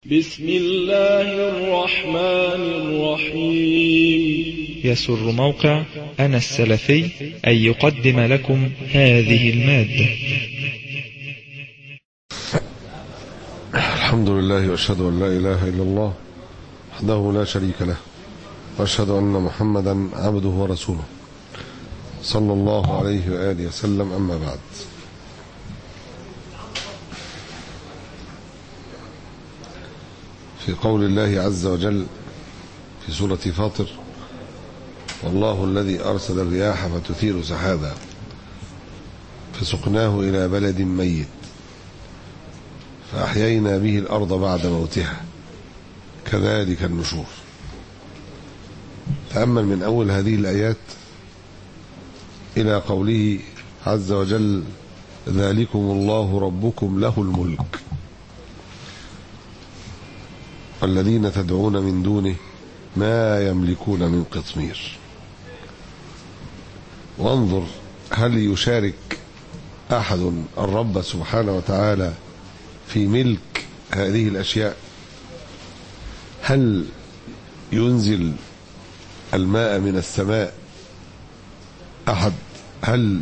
بسم الله الرحمن الرحيم يسر موقع أنا السلفي أن يقدم لكم هذه المادة الحمد لله واشهد ان لا اله الا الله وحده لا شريك له واشهد ان محمدا عبده ورسوله صلى الله عليه واله وسلم اما بعد في قول الله عز وجل في سوره فاطر والله الذي ارسل الرياح فتثير سحابا فسقناه الى بلد ميت فأحيينا به الأرض بعد موتها كذلك النشور تأمل من أول هذه الآيات إلى قوله عز وجل ذلكم الله ربكم له الملك والذين تدعون من دونه ما يملكون من قطمير وانظر هل يشارك أحد الرب سبحانه وتعالى في ملك هذه الأشياء هل ينزل الماء من السماء أحد هل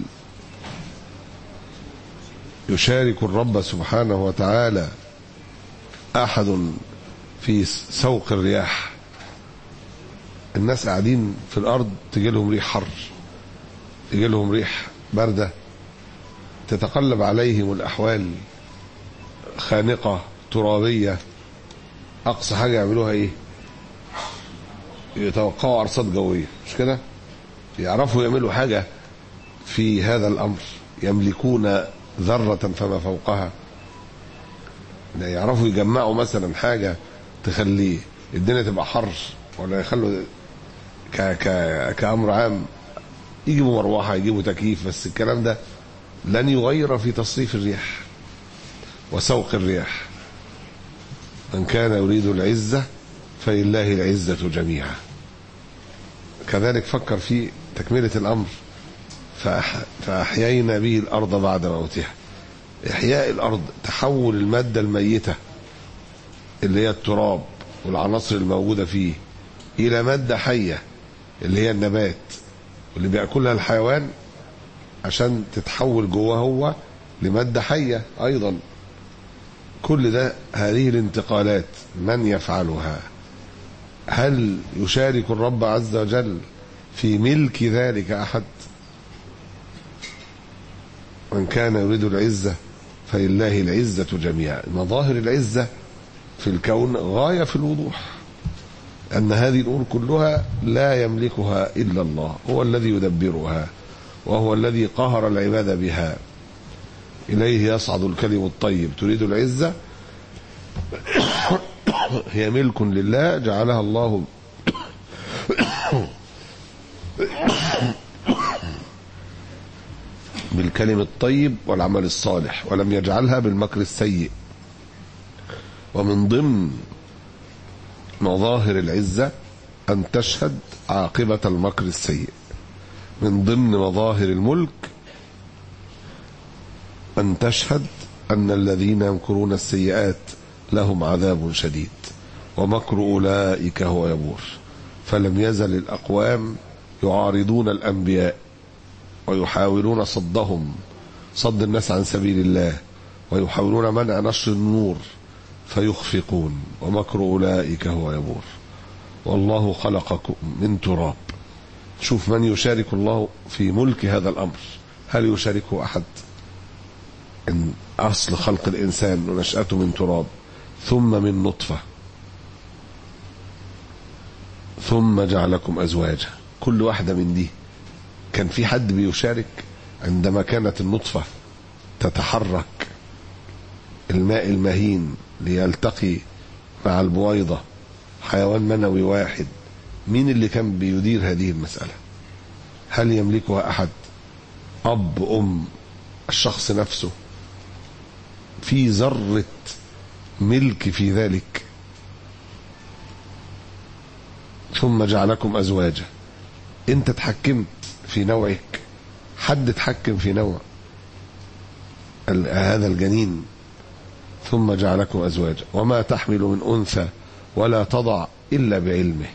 يشارك الرب سبحانه وتعالى أحد في سوق الرياح الناس قاعدين في الأرض تجي لهم ريح حر تجي لهم ريح باردة تتقلب عليهم الأحوال خانقة ترابية أقصى حاجة يعملوها إيه يتوقعوا أرصاد جوية مش كده يعرفوا يعملوا حاجة في هذا الأمر يملكون ذرة فما فوقها يعرفوا يجمعوا مثلا حاجة تخلي الدنيا تبقى حر ولا يخلوا ك ك كأمر عام يجيبوا مروحة يجيبوا تكييف بس الكلام ده لن يغير في تصريف الرياح وسوق الرياح من كان يريد العزة فلله العزة جميعا كذلك فكر في تكملة الأمر فأح... فأحيينا به الأرض بعد موتها إحياء الأرض تحول المادة الميتة اللي هي التراب والعناصر الموجودة فيه إلى مادة حية اللي هي النبات واللي بيأكلها الحيوان عشان تتحول جوه هو لمادة حية أيضا كل ده هذه الانتقالات من يفعلها هل يشارك الرب عز وجل في ملك ذلك أحد من كان يريد العزة فلله العزة جميعا مظاهر العزة في الكون غاية في الوضوح أن هذه الأمور كلها لا يملكها إلا الله هو الذي يدبرها وهو الذي قهر العباد بها إليه يصعد الكلم الطيب تريد العزة هي ملك لله جعلها الله بالكلم الطيب والعمل الصالح ولم يجعلها بالمكر السيء ومن ضمن مظاهر العزة أن تشهد عاقبة المكر السيء من ضمن مظاهر الملك أن تشهد أن الذين يمكرون السيئات لهم عذاب شديد ومكر أولئك هو يبور فلم يزل الأقوام يعارضون الأنبياء ويحاولون صدهم صد الناس عن سبيل الله ويحاولون منع نشر النور فيخفقون ومكر أولئك هو يبور والله خلقكم من تراب شوف من يشارك الله في ملك هذا الأمر هل يشاركه أحد إن أصل خلق الإنسان ونشأته من تراب ثم من نطفة ثم جعلكم أزواجا كل واحدة من دي كان في حد بيشارك عندما كانت النطفة تتحرك الماء المهين ليلتقي مع البويضة حيوان منوي واحد مين اللي كان بيدير هذه المسألة هل يملكها أحد أب أم الشخص نفسه في ذرة ملك في ذلك ثم جعلكم أزواجا أنت تحكمت في نوعك حد تحكم في نوع هذا الجنين ثم جعلكم أزواجا وما تحمل من أنثى ولا تضع إلا بعلمه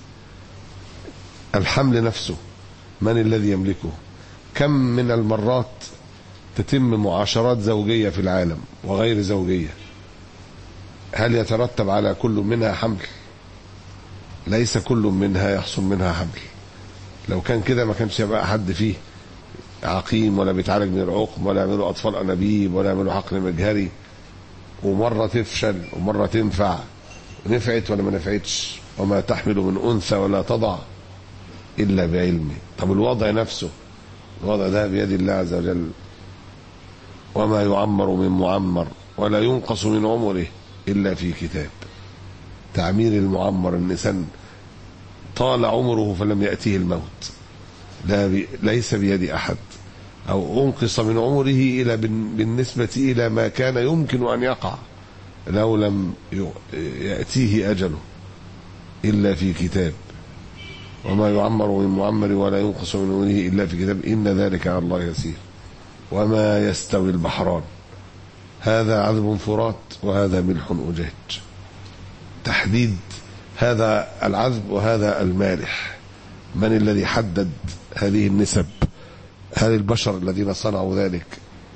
الحمل نفسه من الذي يملكه كم من المرات تتم معاشرات زوجية في العالم وغير زوجية هل يترتب على كل منها حمل ليس كل منها يحصل منها حمل لو كان كده ما كانش يبقى حد فيه عقيم ولا بيتعالج من العقم ولا يعملوا اطفال انابيب ولا يعملوا حقن مجهري ومره تفشل ومره تنفع نفعت ولا ما نفعتش وما تحمل من انثى ولا تضع الا بعلمه طب الوضع نفسه الوضع ده بيد الله عز وجل وما يعمر من معمر ولا ينقص من عمره الا في كتاب تعمير المعمر الانسان طال عمره فلم يأتيه الموت لا بي ليس بيد أحد أو أنقص من عمره إلى بالنسبة إلى ما كان يمكن أن يقع لو لم يأتيه أجله إلا في كتاب وما يعمر من معمر ولا ينقص من عمره إلا في كتاب إن ذلك على الله يسير وما يستوي البحران هذا عذب فرات وهذا ملح أجاج تحديد هذا العذب وهذا المالح من الذي حدد هذه النسب هل البشر الذين صنعوا ذلك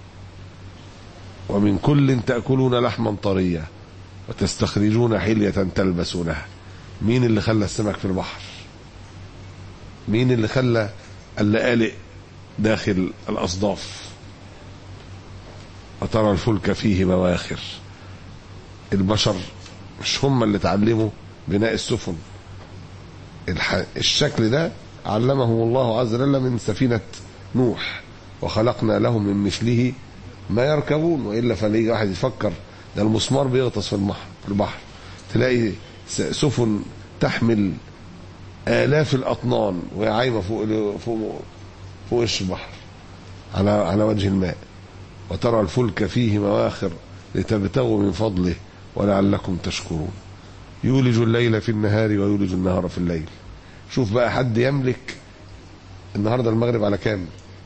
ومن كل تأكلون لحما طريا وتستخرجون حلية تلبسونها مين اللي خلى السمك في البحر مين اللي خلى اللآلئ داخل الأصداف وترى الفلك فيه مواخر البشر مش هم اللي اتعلموا بناء السفن الح... الشكل ده علمهم الله عز وجل من سفينة نوح وخلقنا لهم من مثله ما يركبون وإلا فليجي واحد يفكر ده المسمار بيغطس في البحر في البحر تلاقي سفن تحمل آلاف الأطنان وهي عايمة فوق فوق فوق وش البحر على على وجه الماء وترى الفلك فيه مواخر لتبتغوا من فضله ولعلكم تشكرون يولج الليل في النهار ويولج النهار في الليل شوف بقى حد يملك النهارده المغرب على كام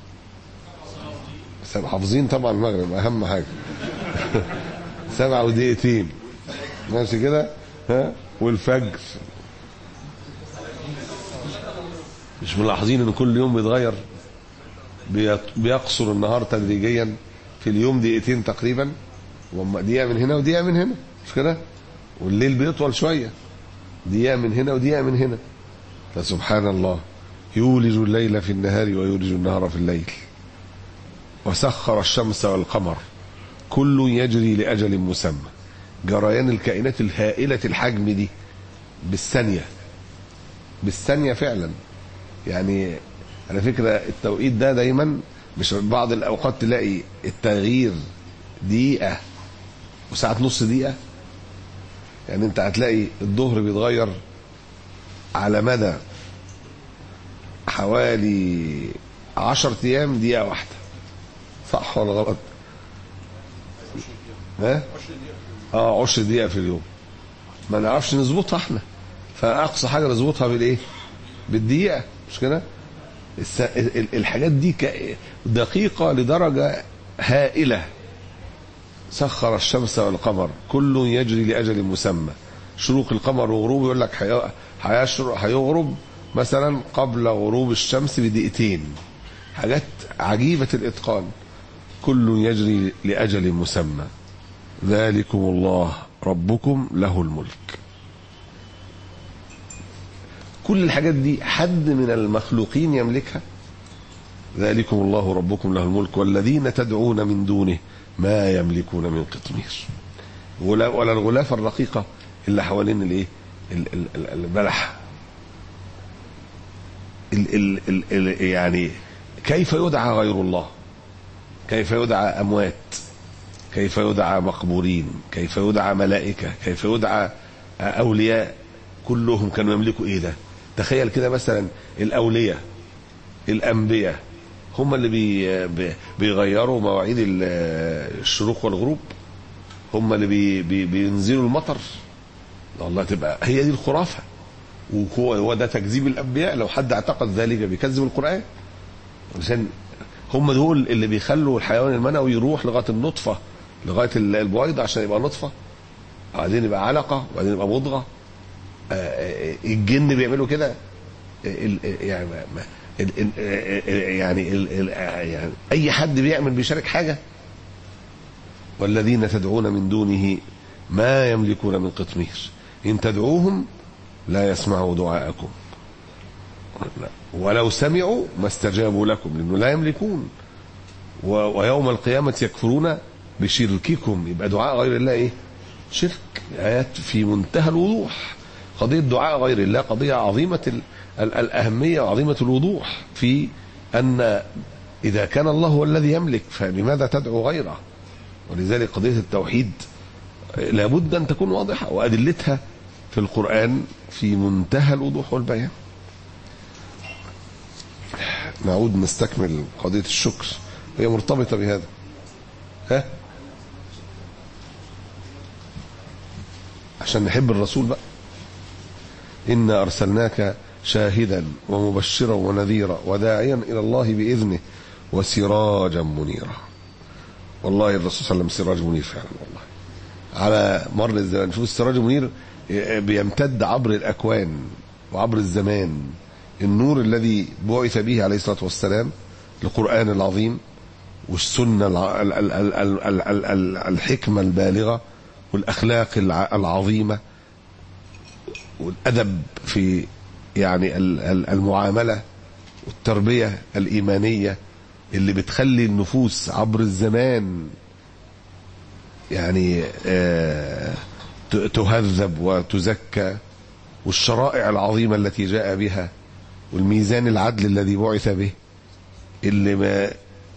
حافظين طبعا المغرب اهم حاجه سبعة ودقيقتين ماشي كده ها والفجر مش ملاحظين ان كل يوم بيتغير بيقصر النهار تدريجيا في اليوم دقيقتين تقريبا دقيقه من هنا ودقيقه من هنا مش كده والليل بيطول شويه دقيقه من هنا ودقيقه من هنا فسبحان الله يولج الليل في النهار ويولج النهار في الليل وسخر الشمس والقمر كل يجري لأجل مسمى جريان الكائنات الهائلة الحجم دي بالثانية بالثانية فعلا يعني على فكرة التوقيت ده دايما مش بعض الأوقات تلاقي التغيير دقيقة وساعات نص دقيقة يعني انت هتلاقي الظهر بيتغير على مدى حوالي عشر ايام دقيقة واحدة صح ولا غلط؟ ها؟ اه عشر دقيقة في اليوم ما نعرفش نظبطها احنا فأقصى حاجة نظبطها بالايه؟ بالدقيقة مش كده؟ الس... الحاجات دي دقيقة لدرجة هائلة سخر الشمس والقمر كل يجري لأجل مسمى شروق القمر وغروبه يقول لك هيغرب مثلا قبل غروب الشمس بدقيقتين حاجات عجيبة الإتقان كل يجري لأجل مسمى ذلكم الله ربكم له الملك كل الحاجات دي حد من المخلوقين يملكها ذلكم الله ربكم له الملك والذين تدعون من دونه ما يملكون من قطمير ولا الغلافة الرقيقة اللي حوالين الايه البلح ال ال ال ال يعني كيف يدعى غير الله كيف يدعى اموات كيف يدعى مقبورين كيف يدعى ملائكه كيف يدعى اولياء كلهم كانوا يملكوا ايه ده تخيل كده مثلا الاولياء الانبياء هم اللي بي بيغيروا مواعيد الشروق والغروب هم اللي بي بي بينزلوا المطر والله تبقى هي دي الخرافه وهو هو ده تكذيب الانبياء لو حد اعتقد ذلك بيكذب القران عشان هم دول اللي بيخلوا الحيوان المنوي يروح لغايه النطفه لغايه ال- البويضه عشان يبقى نطفه وبعدين يبقى علقه وبعدين يبقى مضغه آه، آه، الجن بيعملوا كده ال- ال- يعني ما- ما- ال- ال- ال- يعني ال- ال- يعني اي حد بيعمل بيشارك حاجه والذين تدعون من دونه ما يملكون من قطمير ان تدعوهم لا يسمعوا دعاءكم ولو سمعوا ما استجابوا لكم لانه لا يملكون و- ويوم القيامه يكفرون بشرككم يبقى دعاء غير الله ايه شرك ايات في منتهى الوضوح قضيه دعاء غير الله قضيه عظيمه ال- ال- الاهميه وعظيمه الوضوح في ان اذا كان الله هو الذي يملك فلماذا تدعو غيره ولذلك قضيه التوحيد لابد ان تكون واضحه وادلتها في القران في منتهى الوضوح والبيان نعود نستكمل قضيه الشكر هي مرتبطه بهذا ها عشان نحب الرسول بقى إنا أرسلناك شاهدا ومبشرا ونذيرا وداعيا إلى الله بإذنه وسراجا منيرا والله الرسول صلى الله عليه وسلم سراج منير فعلا والله على مر الزمان شوف السراج المنير بيمتد عبر الأكوان وعبر الزمان النور الذي بعث به عليه الصلاة والسلام القرآن العظيم والسنة الع- ال- ال- ال- ال- ال- ال- ال- الحكمة البالغة والأخلاق الع- العظيمة والأدب في يعني ال- ال- المعاملة والتربية الإيمانية اللي بتخلي النفوس عبر الزمان يعني آه، ت- تهذب وتزكى والشرائع العظيمة التي جاء بها والميزان العدل الذي بعث به اللي ما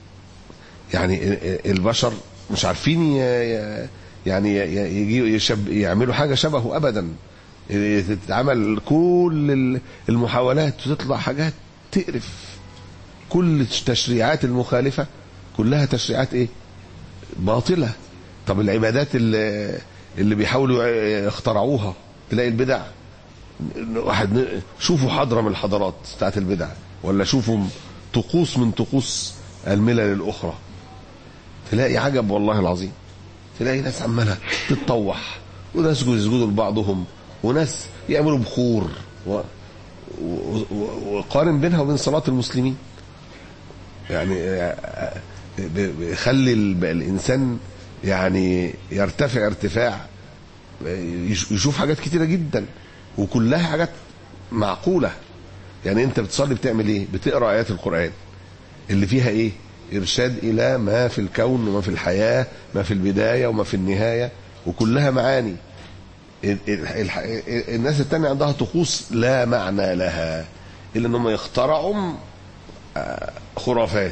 يعني البشر مش عارفين ي- ي- يعني ي- يجي يشب يعملوا حاجه شبهه ابدا تتعمل كل ال- المحاولات وتطلع حاجات تقرف كل التشريعات المخالفه كلها تشريعات ايه باطله طب العبادات اللي اللي بيحاولوا يخترعوها تلاقي البدع واحد شوفوا حضره من الحضارات بتاعت البدع ولا شوفوا طقوس من طقوس الملل الاخرى تلاقي عجب والله العظيم تلاقي ناس عماله تتطوح وناس يسجدوا لبعضهم وناس يعملوا بخور و... و... و... وقارن بينها وبين صلاه المسلمين يعني آه، ب- بيخلي ال- الانسان يعني يرتفع ارتفاع يش- يشوف حاجات كتيره جدا وكلها حاجات معقوله يعني انت بتصلي بتعمل ايه بتقرا ايات القران اللي فيها ايه ارشاد الى ما في الكون وما في الحياه ما في البدايه وما في النهايه وكلها معاني ال- ال- الح- الناس التانية عندها طقوس لا معنى لها الا انهم يخترعوا آه، خرافات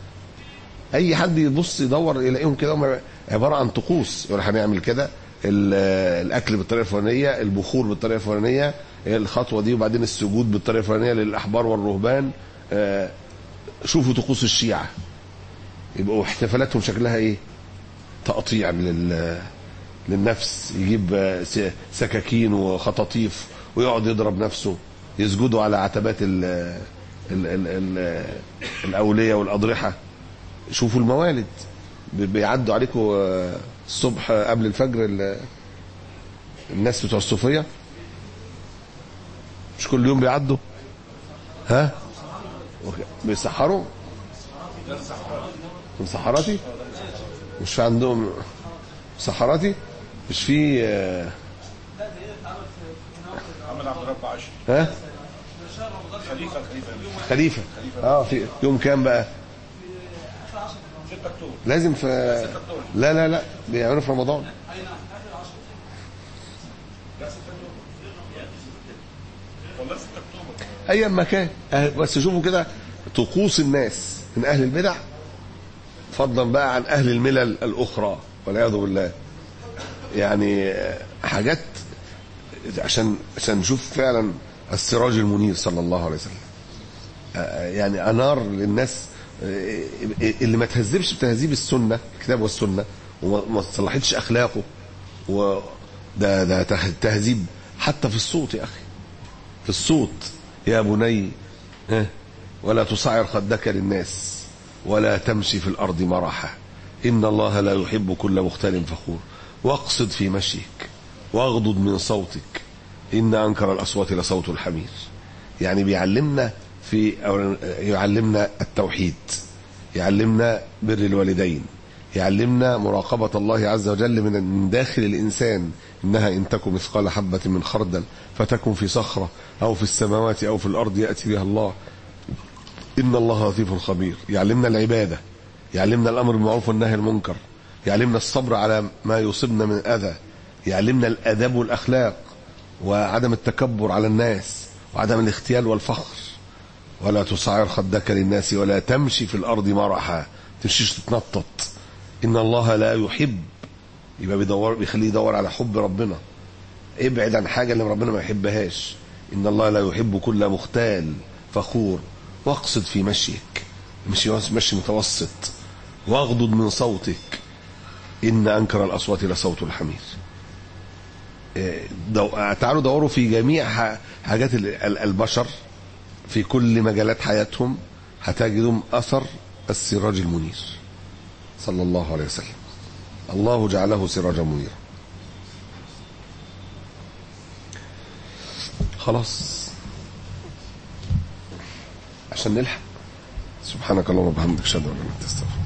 اي حد يبص يدور يلاقيهم كده هم عباره عن طقوس يقول هنعمل كده ال- الاكل بالطريقه الفلانيه البخور بالطريقه الفلانيه الخطوه دي وبعدين السجود بالطريقه الفلانيه للاحبار والرهبان آه، شوفوا طقوس الشيعه يبقوا احتفالاتهم شكلها ايه تقطيع لل للنفس يجيب آه، س- سكاكين وخطاطيف ويقعد يضرب نفسه يسجدوا على عتبات ال ال ال ال الاوليه والاضرحه شوفوا الموالد بي- بيعدوا عليكم آه، الصبح آه، قبل الفجر ال- الناس بتوع الصوفيه مش كل يوم بيعدوا ها بيسحروا مسحراتي مش في عندهم مسحراتي مش في آه، محمد عبد الرب عاشر ها خليفه خليفه خليفه اه في يوم كام بقى 6 اكتوبر لازم في لا لا لا بيعملوا في رمضان والله 6 اكتوبر ايا ما كان أه، بس شوفوا كده طقوس الناس من اهل البدع فضلا بقى عن اهل الملل الاخرى والعياذ بالله يعني آه، حاجات عشان عشان نشوف فعلا السراج المنير صلى الله عليه وسلم آه، يعني انار للناس آه، اللي ما تهذبش بتهذيب السنه الكتاب والسنه وما ما صلحتش اخلاقه وده ده ته- تهذيب حتى في الصوت يا اخي في الصوت يا بني ها، ولا تصعر خدك للناس ولا تمشي في الارض مرحا إن الله لا يحب كل مختال فخور واقصد في مشيك واغضض من صوتك إن أنكر الأصوات لصوت الحمير يعني بيعلمنا في أو يعلمنا التوحيد يعلمنا بر الوالدين يعلمنا مراقبة الله عز وجل من من داخل الإنسان إنها إن تك مثقال حبة من خردل فتكن في صخرة أو في السماوات أو في الأرض يأتي بها الله إن الله لطيف خبير يعلمنا العبادة يعلمنا الأمر بالمعروف والنهي عن المنكر يعلمنا الصبر على ما يصيبنا من أذى يعلمنا الأدب والأخلاق وعدم التكبر على الناس وعدم الاختيال والفخر ولا تصعر خدك للناس ولا تمشي في الأرض مرحا تمشيش تتنطط إن الله لا يحب يبقى بيدور بيخليه يدور على حب ربنا ابعد عن حاجة اللي ربنا ما يحبهاش إن الله لا يحب كل مختال فخور واقصد في مشيك مشي مشي متوسط واغضض من صوتك إن أنكر الأصوات لصوت الحمير إيه، دو... تعالوا دوروا في جميع ح- حاجات ال- ال- البشر في كل مجالات حياتهم هتجدهم أثر السراج المنير صلى الله عليه وسلم الله جعله سراجا منيرا خلاص عشان نلحق سبحانك اللهم وبحمدك اشهد ان لا اله الا انت استغفرك